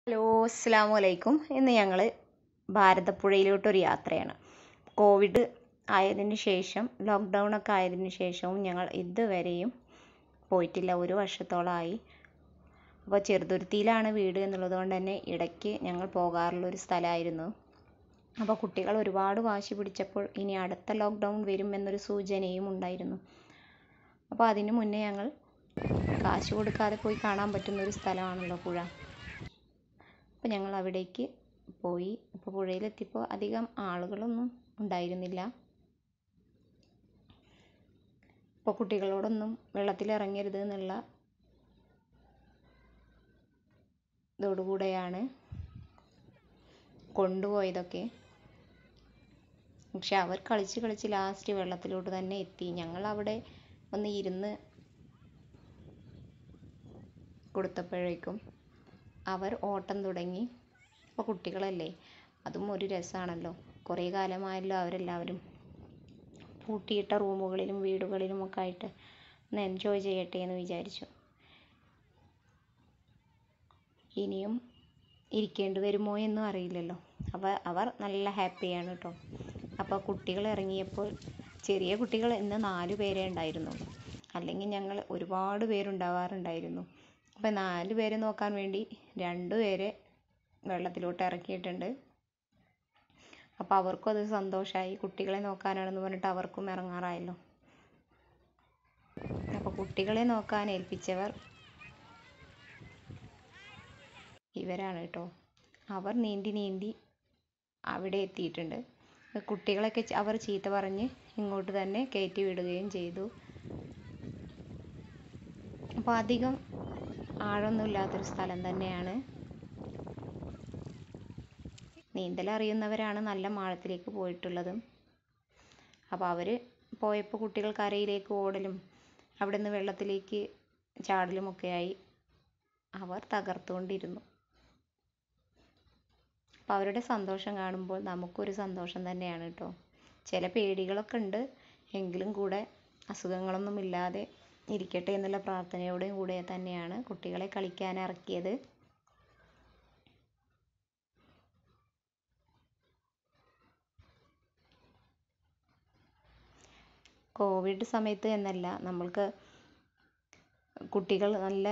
hello അസ്സാം വലൈക്കും ഇന്ന് ഞങ്ങൾ ഭാരതപ്പുഴയിലോട്ടൊരു യാത്രയാണ് കോവിഡ് ആയതിന് ശേഷം ലോക്ക്ഡൗൺ ഒക്കെ ആയതിന് ശേഷവും ഞങ്ങൾ ഇതുവരെയും പോയിട്ടില്ല ഒരു വർഷത്തോളമായി അപ്പോൾ ചെറുതുരുത്തിയിലാണ് വീട് എന്നുള്ളത് കൊണ്ട് തന്നെ ഇടയ്ക്ക് ഞങ്ങൾ പോകാറുള്ള ഒരു സ്ഥലമായിരുന്നു അപ്പോൾ കുട്ടികൾ ഒരുപാട് വാശി പിടിച്ചപ്പോൾ ഇനി അടുത്ത ലോക്ക്ഡൗൺ വരും എന്നൊരു സൂചനയും ഉണ്ടായിരുന്നു അപ്പോൾ അതിന് മുന്നേ ഞങ്ങൾ കാശ് കൊടുക്കാതെ പോയി കാണാൻ പറ്റുന്ന ഒരു സ്ഥലമാണല്ലോ പുഴ അപ്പോൾ ഞങ്ങൾ അവിടേക്ക് പോയി അപ്പോൾ പുഴയിലെത്തിയപ്പോൾ അധികം ആളുകളൊന്നും ഉണ്ടായിരുന്നില്ല അപ്പോൾ കുട്ടികളോടൊന്നും വെള്ളത്തിൽ ഇറങ്ങരുത് എന്നുള്ള ഇതോടുകൂടെയാണ് കൊണ്ടുപോയതൊക്കെ പക്ഷെ അവർ കളിച്ച് കളിച്ച് ലാസ്റ്റ് വെള്ളത്തിലോട്ട് തന്നെ എത്തി ഞങ്ങൾ അവിടെ ഒന്ന് ഇരുന്ന് കൊടുത്തപ്പോഴേക്കും അവർ ഓട്ടം തുടങ്ങി അപ്പോൾ കുട്ടികളല്ലേ അതും ഒരു രസമാണല്ലോ കുറേ കാലമായല്ലോ അവരെല്ലാവരും പൂട്ടിയിട്ട റൂമുകളിലും വീടുകളിലും ഒക്കെ ആയിട്ട് ഒന്ന് എൻജോയ് ചെയ്യട്ടെ എന്ന് വിചാരിച്ചു ഇനിയും ഇരിക്കേണ്ടി വരുമോ എന്നും അറിയില്ലല്ലോ അപ്പോൾ അവർ നല്ല ഹാപ്പിയാണ് കേട്ടോ അപ്പോൾ കുട്ടികൾ ഇറങ്ങിയപ്പോൾ ചെറിയ കുട്ടികൾ ഇന്ന് നാല് പേരേ ഉണ്ടായിരുന്നുള്ളൂ അല്ലെങ്കിൽ ഞങ്ങൾ ഒരുപാട് പേരുണ്ടാവാറുണ്ടായിരുന്നു അപ്പോൾ നാല് പേരെ നോക്കാൻ വേണ്ടി രണ്ട് പേരെ വെള്ളത്തിലോട്ട് ഇറക്കിയിട്ടുണ്ട് അപ്പോൾ അവർക്കും അത് സന്തോഷമായി കുട്ടികളെ നോക്കാനാണെന്ന് പറഞ്ഞിട്ട് അവർക്കും ഇറങ്ങാറായല്ലോ അപ്പോൾ കുട്ടികളെ നോക്കാൻ ഏൽപ്പിച്ചവർ ഇവരാണ് കേട്ടോ അവർ നീന്തി നീന്തി അവിടെ എത്തിയിട്ടുണ്ട് കുട്ടികളൊക്കെ അവർ ചീത്ത പറഞ്ഞ് ഇങ്ങോട്ട് തന്നെ കയറ്റി വിടുകയും ചെയ്തു അപ്പോൾ അധികം ആഴമൊന്നുമില്ലാത്തൊരു സ്ഥലം തന്നെയാണ് നീന്തൽ അറിയുന്നവരാണ് നല്ല ആഴത്തിലേക്ക് പോയിട്ടുള്ളതും അപ്പോൾ അവർ പോയപ്പോൾ കുട്ടികൾ കരയിലേക്ക് ഓടലും അവിടെ നിന്ന് വെള്ളത്തിലേക്ക് ചാടലുമൊക്കെയായി അവർ തകർത്തുകൊണ്ടിരുന്നു അപ്പോൾ അവരുടെ സന്തോഷം കാണുമ്പോൾ നമുക്കൊരു സന്തോഷം തന്നെയാണ് കേട്ടോ ചില പേടികളൊക്കെ ഉണ്ട് എങ്കിലും കൂടെ അസുഖങ്ങളൊന്നും ഇല്ലാതെ ഇരിക്കട്ടെ എന്നുള്ള പ്രാർത്ഥനയോടെയും കൂടെ തന്നെയാണ് കുട്ടികളെ കളിക്കാൻ ഇറക്കിയത് കോവിഡ് സമയത്ത് എന്നല്ല നമ്മൾക്ക് കുട്ടികൾ നല്ല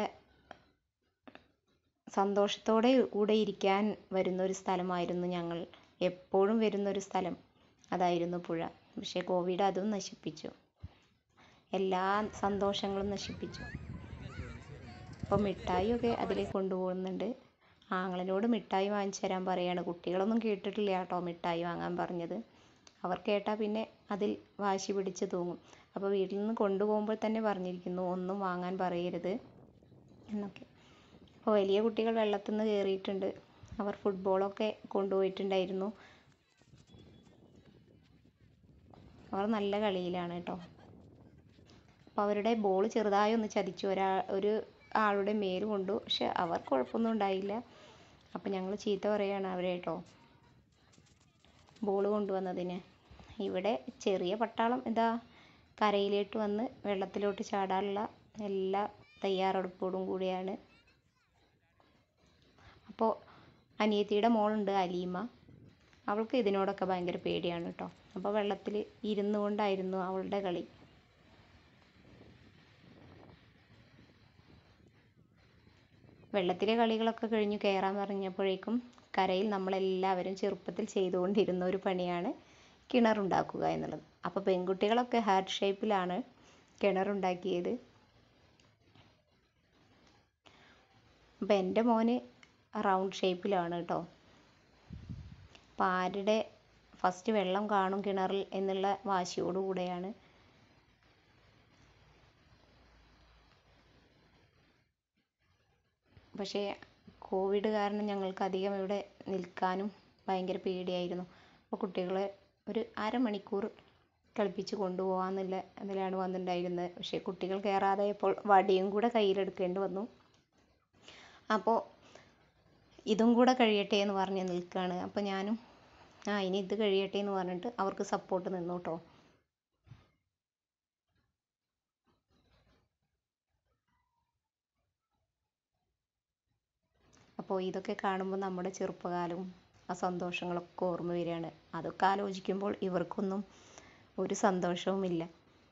സന്തോഷത്തോടെ കൂടെ ഇരിക്കാൻ വരുന്ന ഒരു സ്ഥലമായിരുന്നു ഞങ്ങൾ എപ്പോഴും വരുന്ന ഒരു സ്ഥലം അതായിരുന്നു പുഴ പക്ഷേ കോവിഡ് അതും നശിപ്പിച്ചു എല്ലാ സന്തോഷങ്ങളും നശിപ്പിച്ചു അപ്പോൾ മിഠായിയൊക്കെ അതിലേക്ക് കൊണ്ടുപോകുന്നുണ്ട് ആങ്ങളനോട് മിഠായി വാങ്ങിച്ചു തരാൻ പറയാണ് കുട്ടികളൊന്നും കേട്ടിട്ടില്ല കേട്ടോ മിഠായി വാങ്ങാൻ പറഞ്ഞത് അവർ കേട്ടാൽ പിന്നെ അതിൽ വാശി പിടിച്ച് തൂങ്ങും അപ്പോൾ വീട്ടിൽ നിന്ന് കൊണ്ടുപോകുമ്പോൾ തന്നെ പറഞ്ഞിരിക്കുന്നു ഒന്നും വാങ്ങാൻ പറയരുത് എന്നൊക്കെ അപ്പോൾ വലിയ കുട്ടികൾ വെള്ളത്തിൽ നിന്ന് കയറിയിട്ടുണ്ട് അവർ ഫുട്ബോളൊക്കെ കൊണ്ടുപോയിട്ടുണ്ടായിരുന്നു അവർ നല്ല കളിയിലാണ് കേട്ടോ അപ്പോൾ അവരുടെ ബോൾ ചെറുതായി ഒന്ന് ചതിച്ചു ഒരാ ഒരു ആളുടെ മേൽ കൊണ്ടു പക്ഷെ അവർ കുഴപ്പമൊന്നും ഉണ്ടായില്ല അപ്പോൾ ഞങ്ങൾ ചീത്ത പറയുകയാണ് അവരെ കേട്ടോ ബോൾ കൊണ്ടുവന്നതിന് ഇവിടെ ചെറിയ പട്ടാളം ഇതാ കരയിലോട്ട് വന്ന് വെള്ളത്തിലോട്ട് ചാടാനുള്ള എല്ലാ തയ്യാറെടുപ്പോടും കൂടിയാണ് അപ്പോൾ അനിയത്തിയുടെ മോളുണ്ട് അലീമ അവൾക്ക് ഇതിനോടൊക്കെ ഭയങ്കര പേടിയാണ് കേട്ടോ അപ്പോൾ വെള്ളത്തിൽ ഇരുന്നു കൊണ്ടായിരുന്നു അവളുടെ കളി വെള്ളത്തിലെ കളികളൊക്കെ കഴിഞ്ഞു കയറാൻ പറഞ്ഞപ്പോഴേക്കും കരയിൽ നമ്മളെല്ലാവരും ചെറുപ്പത്തിൽ ചെയ്തുകൊണ്ടിരുന്ന ഒരു പണിയാണ് കിണറുണ്ടാക്കുക എന്നുള്ളത് അപ്പോൾ പെൺകുട്ടികളൊക്കെ ഹാർട്ട് ഷേപ്പിലാണ് കിണറുണ്ടാക്കിയത് അപ്പോൾ എൻ്റെ മോന് റൗണ്ട് ഷേപ്പിലാണ് കേട്ടോ അപ്പോൾ ആരുടെ ഫസ്റ്റ് വെള്ളം കാണും കിണറിൽ എന്നുള്ള വാശിയോടുകൂടെയാണ് പക്ഷേ കോവിഡ് കാരണം ഞങ്ങൾക്ക് അധികം ഇവിടെ നിൽക്കാനും ഭയങ്കര പേടിയായിരുന്നു അപ്പോൾ കുട്ടികളെ ഒരു അരമണിക്കൂർ കളിപ്പിച്ച് കൊണ്ടുപോകാമെന്നുള്ള ഇതിലാണ് വന്നിട്ടുണ്ടായിരുന്നത് പക്ഷേ കുട്ടികൾ കയറാതായപ്പോൾ വടിയും കൂടെ കയ്യിലെടുക്കേണ്ടി വന്നു അപ്പോൾ ഇതും കൂടെ കഴിയട്ടെ എന്ന് പറഞ്ഞ് നിൽക്കുകയാണ് അപ്പോൾ ഞാനും ആ ഇനി ഇത് കഴിയട്ടെ എന്ന് പറഞ്ഞിട്ട് അവർക്ക് സപ്പോർട്ട് നിന്നു കേട്ടോ അപ്പോൾ ഇതൊക്കെ കാണുമ്പോൾ നമ്മുടെ ചെറുപ്പകാലവും ആ സന്തോഷങ്ങളൊക്കെ ഓർമ്മ വരികയാണ് അതൊക്കെ ആലോചിക്കുമ്പോൾ ഇവർക്കൊന്നും ഒരു സന്തോഷവുമില്ല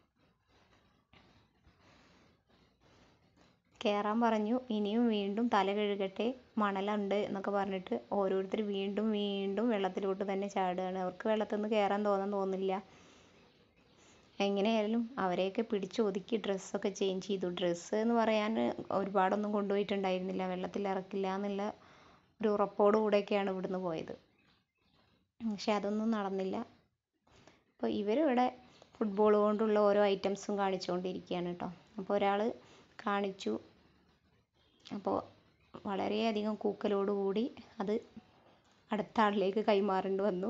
കയറാൻ പറഞ്ഞു ഇനിയും വീണ്ടും തല കഴുകട്ടെ മണലുണ്ട് എന്നൊക്കെ പറഞ്ഞിട്ട് ഓരോരുത്തർ വീണ്ടും വീണ്ടും വെള്ളത്തിലോട്ട് തന്നെ ചാടുകയാണ് അവർക്ക് വെള്ളത്തിൽ നിന്ന് കയറാൻ തോന്നാൻ തോന്നില്ല എങ്ങനെയായാലും അവരെയൊക്കെ പിടിച്ചൊതുക്കി ഡ്രസ്സൊക്കെ ചേഞ്ച് ചെയ്തു ഡ്രസ്സ് എന്ന് പറയാൻ ഒരുപാടൊന്നും കൊണ്ടുപോയിട്ടുണ്ടായിരുന്നില്ല വെള്ളത്തിൽ ഇറക്കില്ല എന്നുള്ള ഒരു ഉറപ്പോടു കൂടെയൊക്കെയാണ് ഇവിടുന്ന് പോയത് പക്ഷെ അതൊന്നും നടന്നില്ല അപ്പോൾ ഇവരിവിടെ ഫുട്ബോൾ കൊണ്ടുള്ള ഓരോ ഐറ്റംസും കാണിച്ചുകൊണ്ടിരിക്കുകയാണ് കേട്ടോ അപ്പോൾ ഒരാൾ കാണിച്ചു അപ്പോൾ വളരെയധികം കൂക്കലോടുകൂടി അത് അടുത്ത ആളിലേക്ക് കൈമാറേണ്ടി വന്നു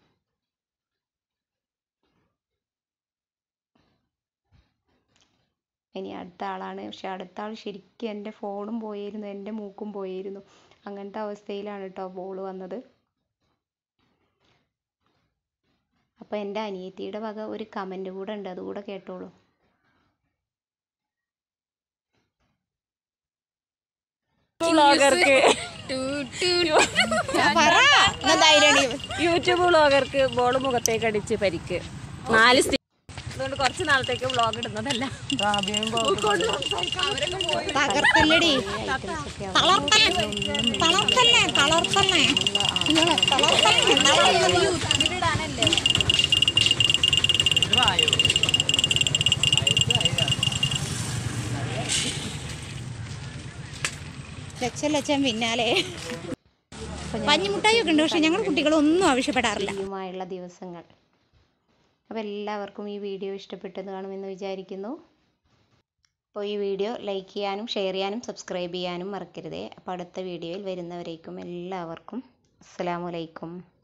ഇനി അടുത്ത ആളാണ് പക്ഷെ അടുത്ത ആൾ ശരിക്കും എൻ്റെ ഫോണും പോയിരുന്നു എൻ്റെ മൂക്കും പോയിരുന്നു അങ്ങനത്തെ അവസ്ഥയിലാണ് കേട്ടോ ബോൾ വന്നത് അപ്പോൾ എൻ്റെ അനിയത്തിയുടെ വക ഒരു കമൻറ്റ് കൂടെ ഉണ്ട് അതുകൂടെ കേട്ടോളൂ വ്ളോഗർക്ക് യൂട്യൂബ് വ്ളോഗർക്ക് ബോൾ മുഖത്തേക്ക് അടിച്ച് പരിക്ക് നാല് സ്റ്റി അതുകൊണ്ട് കുറച്ച് നാളത്തേക്ക് വ്ളോഗ് ഇടുന്നതല്ല തകർത്തല്ലടി തളർത്തല്ലേ തളർത്തല്ലേ ലക്ഷം ലക്ഷം പിന്നാലെ പഞ്ഞിമുട്ടായി ഒക്കെ ഉണ്ട് പക്ഷെ ഞങ്ങൾ കുട്ടികളൊന്നും ആവശ്യപ്പെടാറില്ല യുമായുള്ള ദിവസങ്ങൾ അപ്പോൾ എല്ലാവർക്കും ഈ വീഡിയോ ഇഷ്ടപ്പെട്ടെന്ന് കാണുമെന്ന് വിചാരിക്കുന്നു അപ്പോൾ ഈ വീഡിയോ ലൈക്ക് ചെയ്യാനും ഷെയർ ചെയ്യാനും സബ്സ്ക്രൈബ് ചെയ്യാനും മറക്കരുതേ അപ്പോൾ അടുത്ത വീഡിയോയിൽ വരുന്നവരേക്കും എല്ലാവർക്കും അസ്സലാമു അലൈക്കും